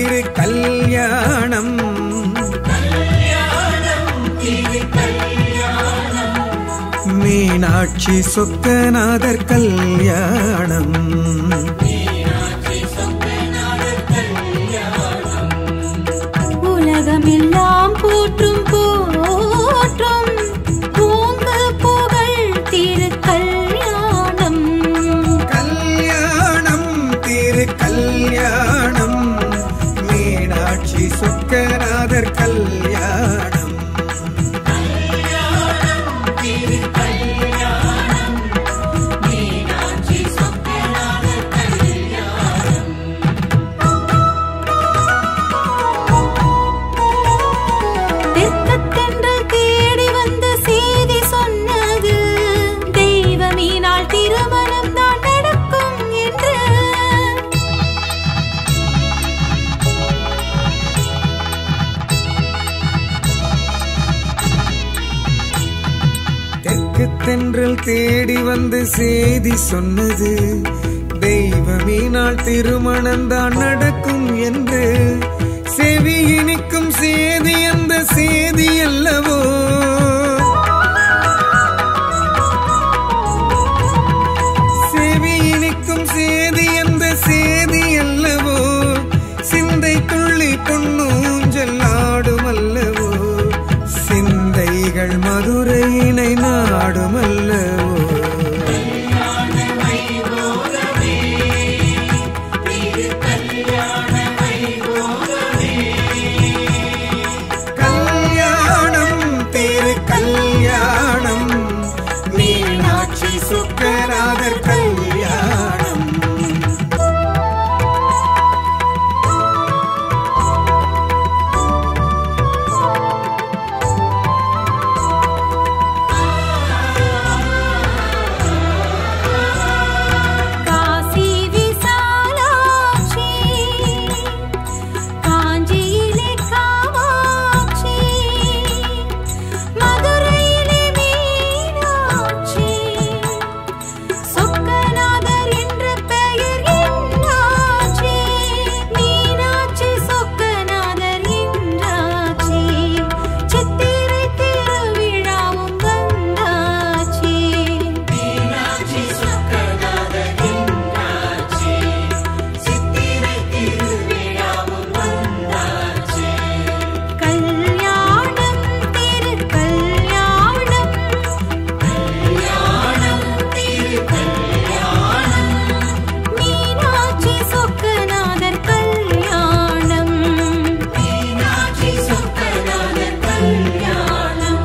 திரு கல்யாணம் மீனாட்சி சொக்கநாதர் கல்யாணம் உலகமெல்லாம் போற்றும் போற்றும் பூங்கு புகழ் திரு கல்யாணம் கல்யாணம் திரு கல்யாணம் மீனாட்சி சொக்கநாதர் கல்யாணம் தெற்கத்தென்றல் தேடி வந்து செய்தி சொன்னது தெய்வமீனால் திருமணம் தான் நடக்கும் என்று தெற்கு தென்றல் தேடி வந்து செய்தி சொன்னது தெய்வமீனால் திருமணம் தான் நடக்கும் என்று செவி இனிக்கும் சேதி அந்த சேதி அல்லவோ செவி இனிக்கும் சேதி அந்த சேதி அல்லவோ சிந்தை துள்ளி பொன்னூஞ்சல் ஆடும் அல்லவோ சிந்தைகள் மதுரையினை நாடும் அல்லவோ கல்யாணம் திரு கல்யாணம் மீனாட்சி சுக்கராதர் கல்யாணம் காசி விசாலாட்சி காஞ்சியிலே காமாட்சி மதுரையிலே மீனாட்சி சொக்கநாதர் என்ற பெயர் என்னாச்சி மீனாட்சி சொக்கநாதர் என்றாச்சி சித்திரை திருவிழாவும் வந்தாச்சி கல்யாணம் திரு கல்யாணம் கல்யாணம் திரு கல்யாணம் மீனாட்சி சொக்கநாதர் கல்யாணம் மீனாட்சி சொக்கநாதர் கல்யாணம்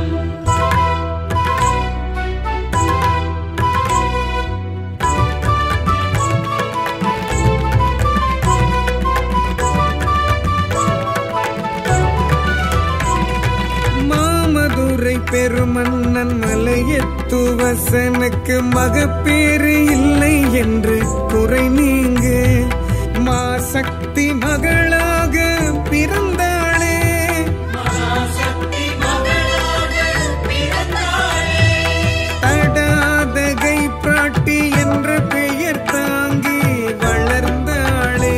மாமதுரை பெருமன்னன் மலையத்துவசனுக்கு மகப்பேறு இல்லை என்று குறை நீங்க மாசக்தி மகளாக பிறந்தாளே தடாதகை பிராட்டி என்ற பெயர் தாங்கி வளர்ந்தாளே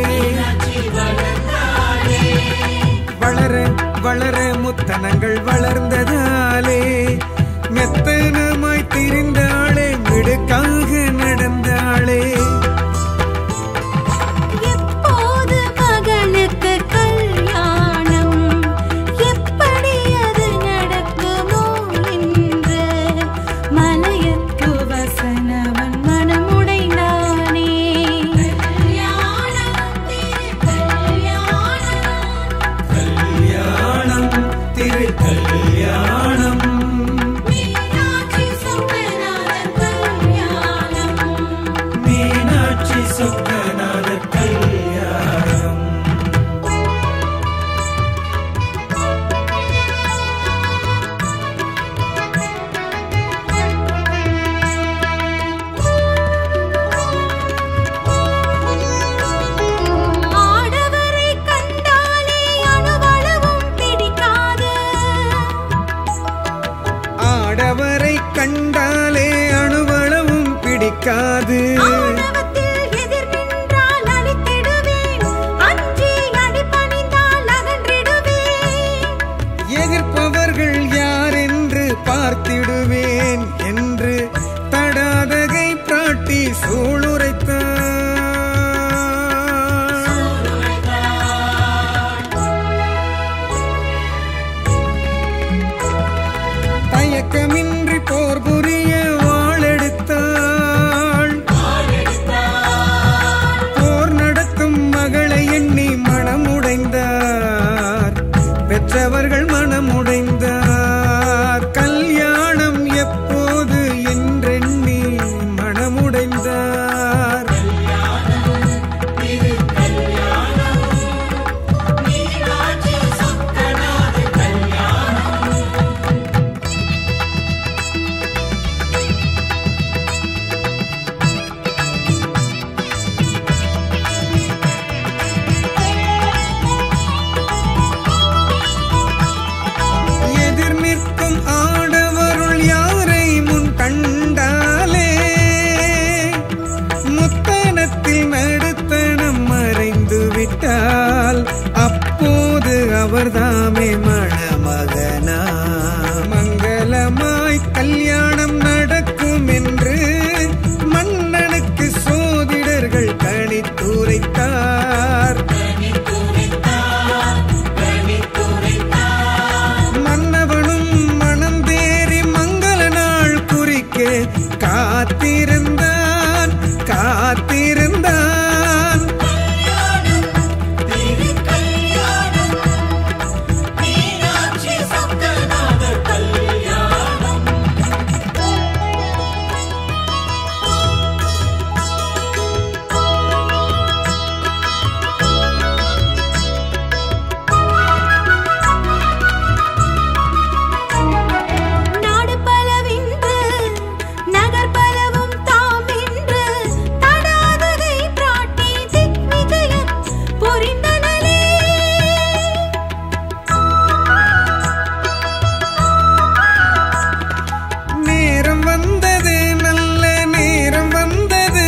வளர வளர முத்தனங்கள் வளர்ந்ததாலே மெத்தனமாய் திரிந்தாளே மிடுக்காக நடந்தாளே எப்போது மகளுக்கு கல்யாணம் சூளுரைத்தான் தயக்கமின்றி போர் புரிய வாழெடுத்தாள் போர் நடத்தும் மகளை எண்ணி மனமுடைந்தார் பெற்றவர்கள் மனமுடைந்தார் கல்யாணம் எப்போது என்றெண்ணி மனமுடைந்தார் எதிர் நிற்கும் ஆடவருள் யாரை முன் கண்டாலே முத்தனத்தில் நடுத்தனம் மறைந்து விட்டால் அப்போது அவர்தாமே மணமகனா மங்களமாய் கல்யாணம் நடக்கும் என்று மன்னனுக்கு சோதிடர்கள் கணித்துரைத்தார் மன்னவனும் மனம் தேறி மங்கள நாள் குறிக்க காத்திருந்தான் காத்திருந்தான் நாடு பலவின்று நகர் பலவும் தாமின்று தடாததை பிராட்டி திக்விஜயம் புரிந்தனலே நேரம் வந்தது நல்ல நேரம் வந்தது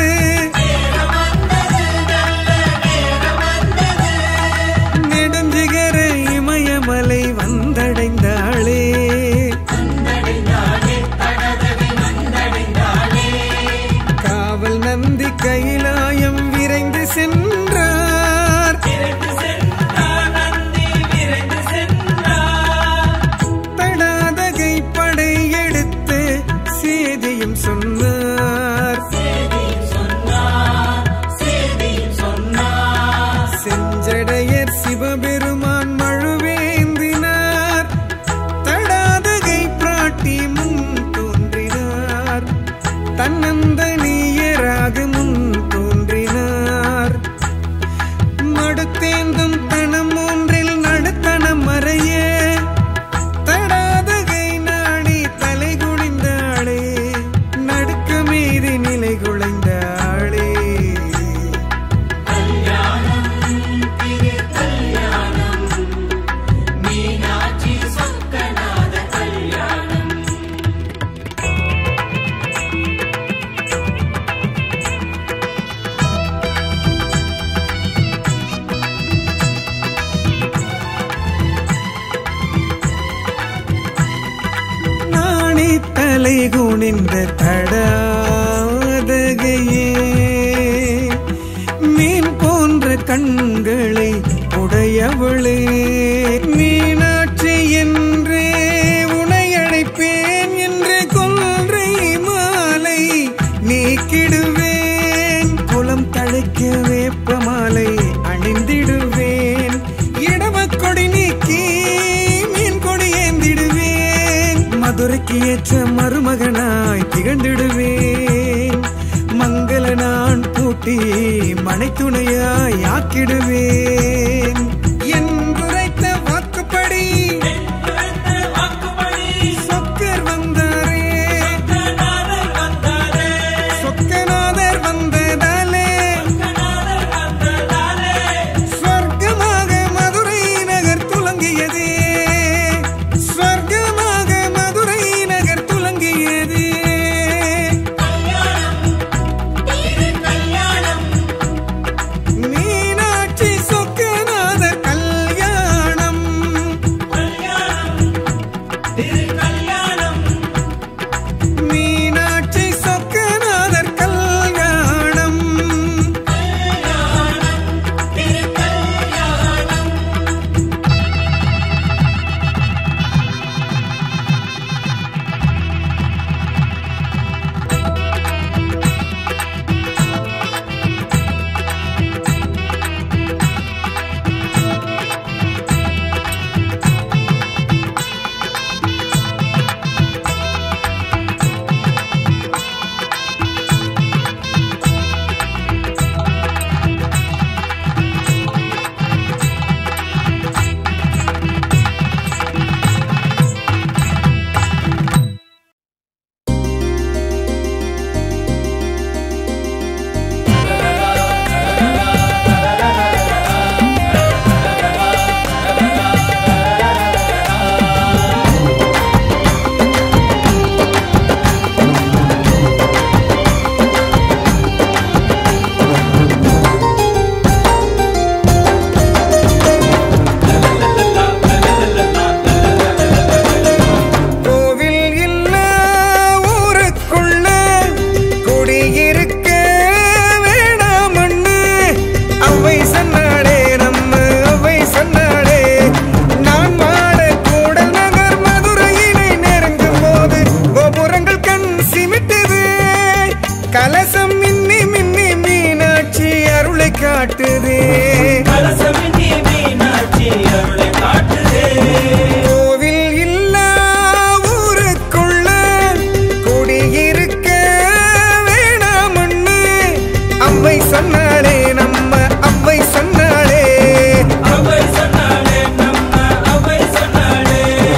நெடுஞ்சிகர இமயமலை வந்தடைந்தாளே காவல் நந்தி கைலாயம் விரைந்து சென்றார் தடாதகை படை எடுத்து சேதியும் சொன்னார் செஞ்சடையர் சிவபெருமான் மழுவேந்தினார் தடாதகை பிராட்டி முன் தோன்றினார் தன்னந்தனியராக முன் தோன்றினார் மடுத்தேந்தும் தனம் ஒன்றில் நடுத்தனம் மறைய தடாதகை நாடி தலை குனிந்தாளே நடுக்க மீது நிலை குலைந்தாளே நாணி தலை குனிந்த தடாதகையே மீன் போன்ற கண்களை உடையவளே மீனாட்சி என்றே உனை அழைப்பேன் என்று கொன்றை மாலை நீக்கிடுவேன் குலம் தழைக்க வேப்ப மாலை அணிந்திடுவேன் இடமக் கொடி நீக்கி மீன் கொடி ஏந்திடுவேன் மதுரைக்கு ஏற்ற மருமகனாய் திகழ்ந்திடுவேன் மங்கள நான் பூட்டி மனைத்துணையாய் ஆக்கிடுவேன் என்றுரைத்த வாக்குப்படி சொக்கர் வந்தாரே சொக்கநாதர் வந்ததாலே ஸ்வர்க்கமாக மதுரை நகர் துலங்கியதே ஸ்வர்க்கமாக மதுரை நகர் துலங்கியதே மீனாட்சி சொக்கநாதர் கலசம் மின்னி மின்னி மீனாட்சி அருளை காட்டுதே கலசமின்றி மீனாட்சி அருளை காட்டுதே கோவில் இல்லா ஊருக்குள்ள குடியிருக்க வேணாமண்ணு அவ்வை சொன்னாளே நம்ம அவ்வை சொன்னாளே அவை சொன்னாளே நம்ம அவை சொன்னாளே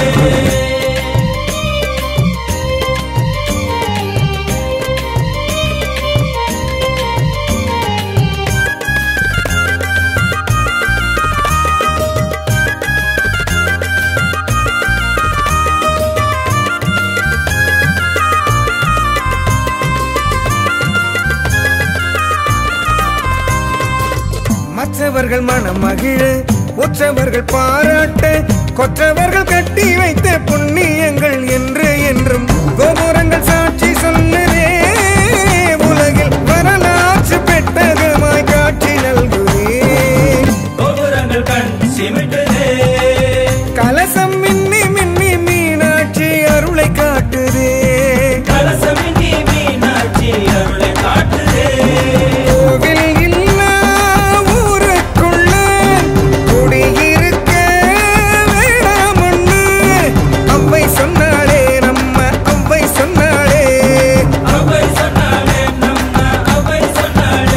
மற்றவர்கள் மனம் மகிழ உற்றவர்கள் பாராட்ட கொற்றவர்கள் கட்டி வைத்த புண்ணியங்கள் என்று என்றும் கோபுரங்கள் சாட்சி சொல்லுதே உலகில் வரலாற்று பெட்டகமாய் காட்சி நல்குதே கோபுரங்கள் கண் சிமிட்டுதே கலசம் மின்னி மின்னி மீனாட்சி அருளை காட்டுதே கலசமின்றி மீனாட்சி அருளை காட்டுதே கோவில் இல்லா ஊருக்குள்ள குடியிருக்க வேணாமண்ணு அவ்வை சொன்னாளே நம்ம அவ்வை சொன்னாளே அவை சொன்னாளே நம்ம அவை சொன்னாளே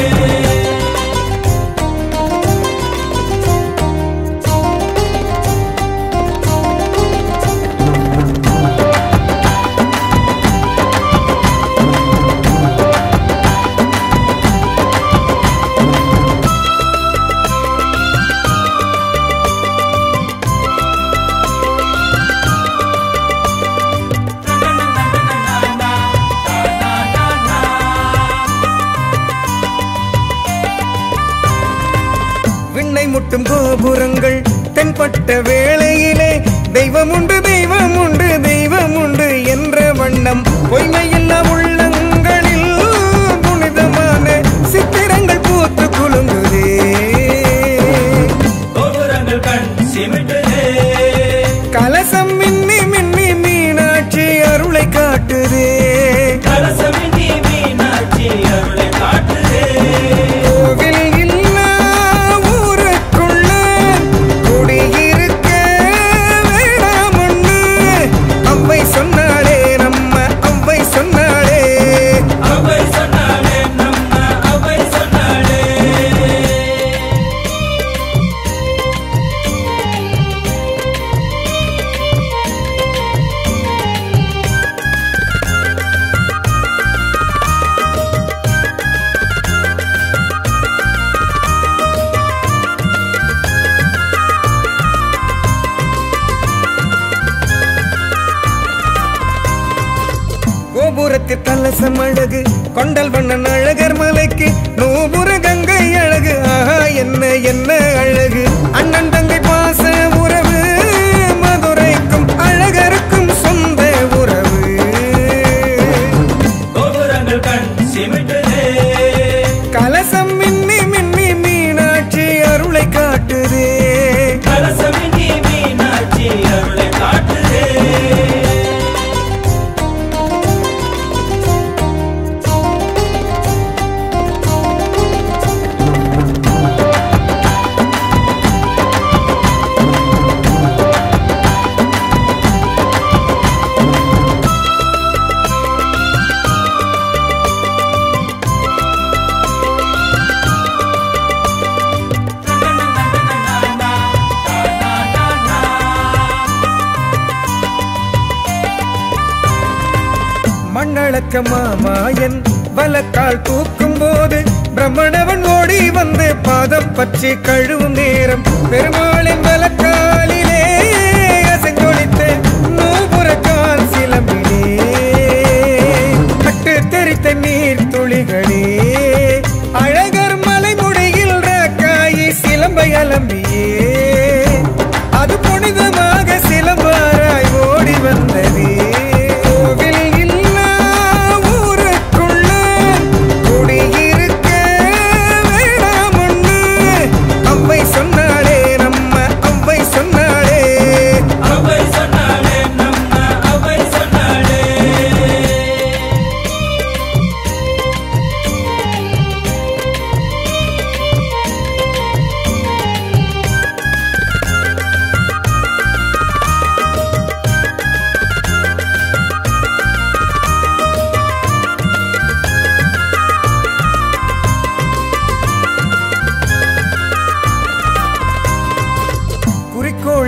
விண்ணை முட்டும் கோபுரங்கள் தென்பட்ட வேளையிலே தெய்வம் உண்டு தெய்வம் உண்டு தெய்வம் உண்டு என்ற வண்ணம் பொய்மையில்லா உள்ளங்களில் புனிதமான சித்திரங்கள் பூத்து குலுங்குதே கோபுரங்கள் கண் சிமிட்டுதே கலசம் மின்னி மின்னி மீனாட்சி அருளை காட்டுதே கலசமின்றி மீனாட்சி அருளை காட்டுதே கோவில் இல்லா ஊருக்குள்ள குடியிருக்க வேணாமண்ணு அவ்வை சொன்னாளே நம்ம அவ்வை சொன்னாளே அவை சொன்னாளே நம்ம அவை சொன்னாளே கோபுரத்தில் கலசம் அழகு கொண்டல் வண்ணன் அழகர் மலைக்கு நூபுர கங்கை அழகு ஆஹா என்ன என்ன அழகு அண்ணன் தங்கை பாச உறவு மதுரைக்கும் அழகருக்கும் சொந்த உறவு கோபுரங்கள் கண் சிமிட்டுதே கலசம் மின்னி மின்னி மீனாட்சி அருளை காட்டுதே கலசமின்றி மீனாட்சி அருளை காட்டுதே மண்ணளக்க மாமாயன் வலக்கால் தூக்கும் போது பிரம்மணவன் ஓடி வந்து பாதம் பற்றி கழுவும் நேரம் பெருமாளின் வலக்காலிலே அசைந்தொழித்த நூபுர கால் சிலம்பிலே கட்டு தெரித்த நீர் துளிகளே அழகர் மலைமுடியில் ராக்காயி சிலம்பை அலம்பியே அது புனிதமாக சிலம்பாராய் ஓடி வந்ததே கோவில் இல்லா ஊருக்குள்ள குடியிருக்க வேணாமண்ணு அவ்வை சொன்னாளே நம்ம அவ்வை சொன்னாளே அவை சொன்னாளே நம்ம அவை சொன்னாளே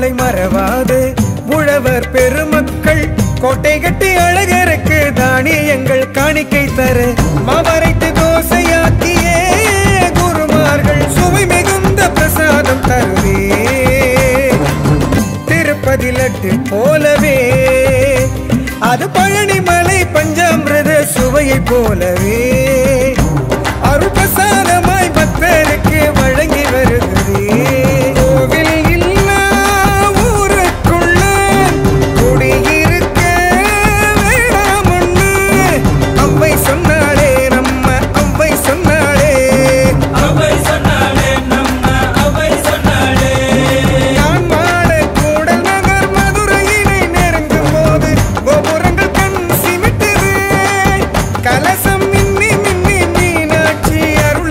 அருளை மறவாது உழவர் பெருமக்கள் கோட்டை கட்டி அழகருக்கு தானியங்கள் காணிக்கை தர மாவரைத்து தோசையாக்கியே குருமார்கள் சுவை மிகுந்த பிரசாதம் தருவே திருப்பதி லட்டு போலவே அது பழனி மலை பஞ்சாமிரத சுவையை போலவே அருபசாரமாய் பக்தருக்கு வழங்கி வருகிறே கோவில் இல்லா ஊருக்குள்ள குடியிருக்க வேணாமுன்னு அவ்வை சொன்னாளே நம்ம அவ்வை சொன்னாளே அவை சொன்னாளே நம்ம அவை சொன்னாளே நான் மாட கூடல் நகர் மதுரையினை நெருங்கும் போது கோபுரங்கள் கண் சிமிட்டுது கலசம் மின்னி மின்னி மீனாட்சி அருள்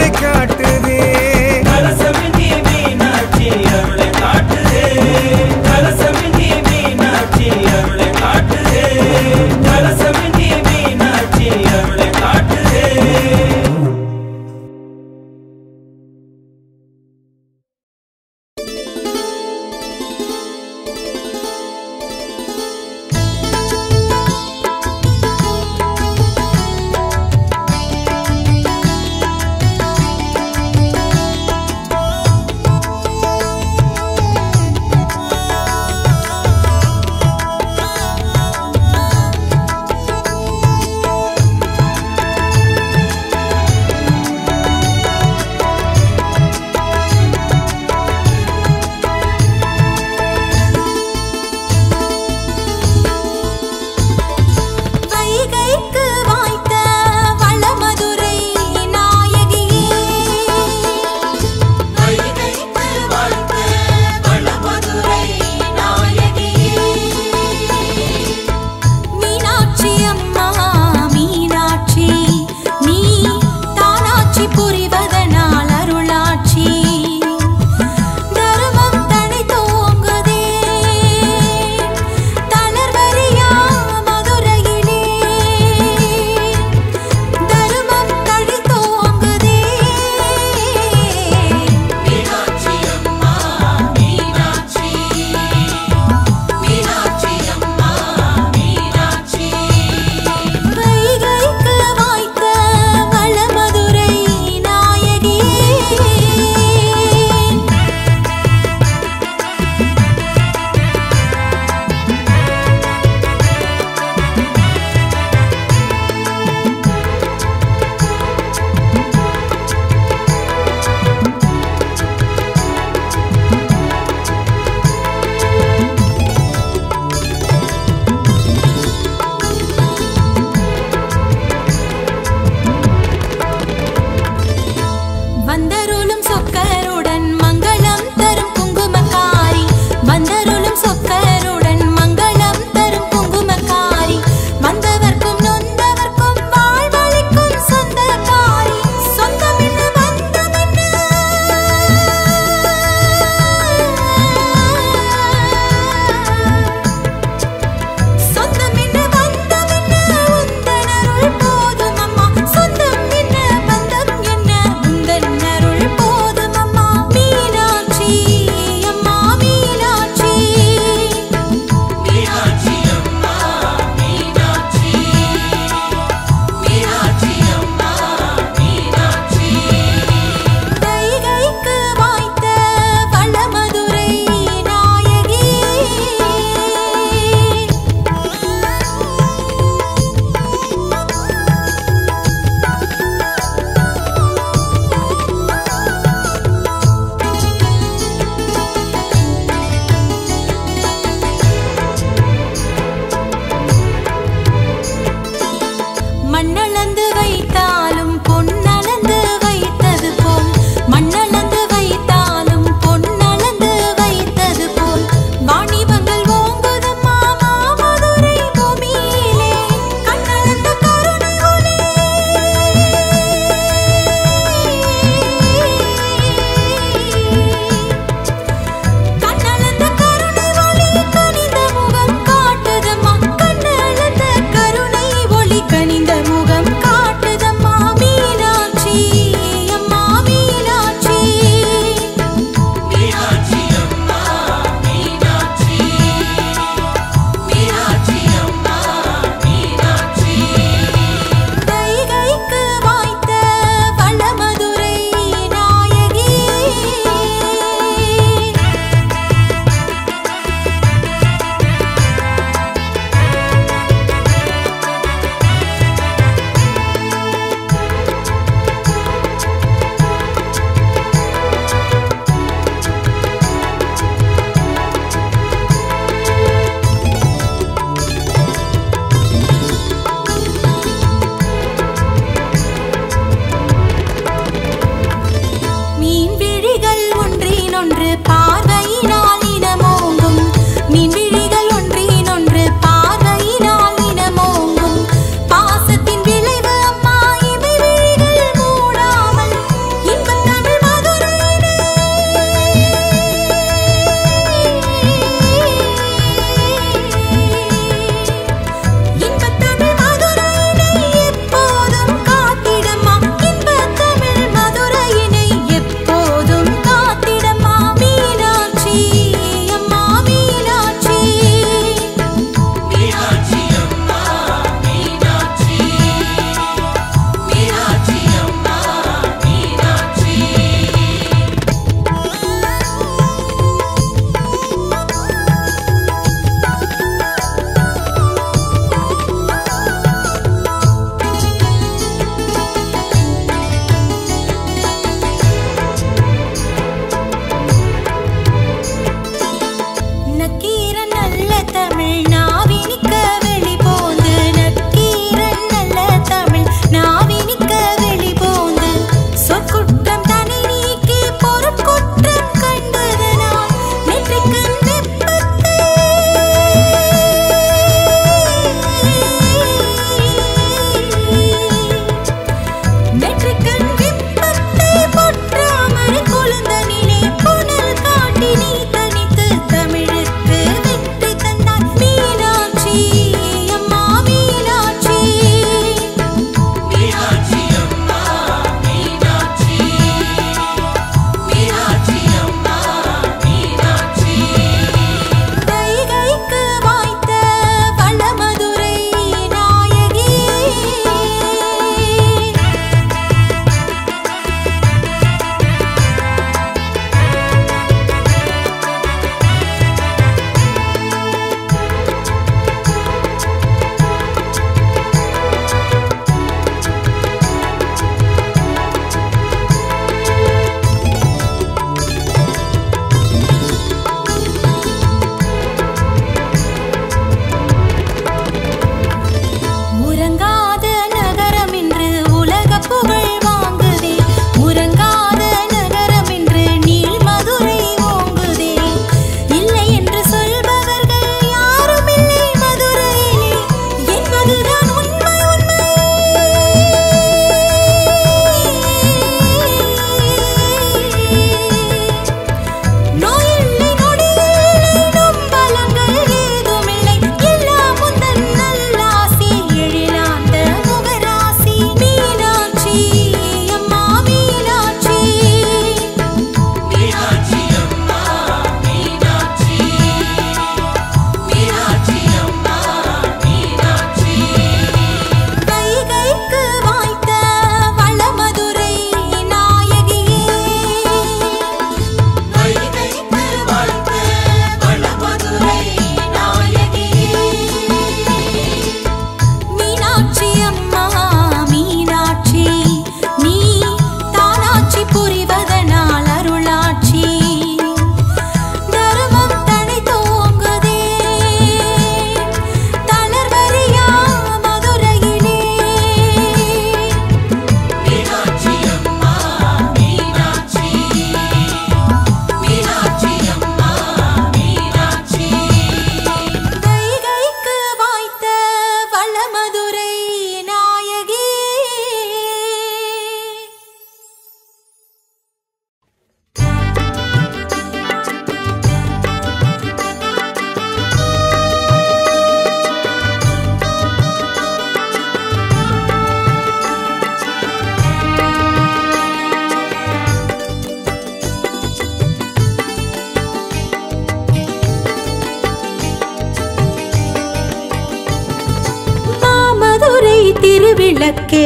திருவிளக்கே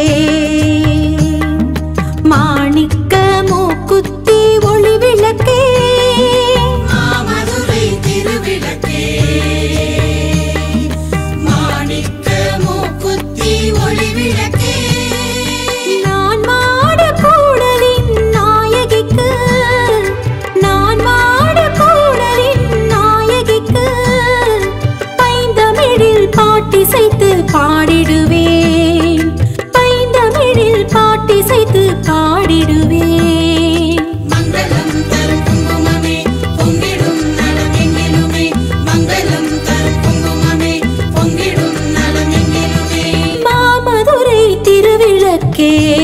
மாணிக்க மூக்குத்தி ஒளி விளக்கே மாமதுரை திருவிளக்கே மாணிக்க மூக்குத்தி ஒளி விளக்கே நான் மாட கூடலின் நாயகிக்கு நான் மாட கூடலின் நாயகிக்கு பைந்தமிழில் பாட்டிசைத்து பாடிடுவேன் பைந்தமிழில் பாட்டிசைத்து பாடிடுவேன் மங்களம் தரும் குங்குமமே பொங்கிடும் நலமெங்கிலுமே மங்களம் தரும் குங்குமமே பொங்கிடும் நலமெங்கிலுமே மாமதுரை திருவிளக்கே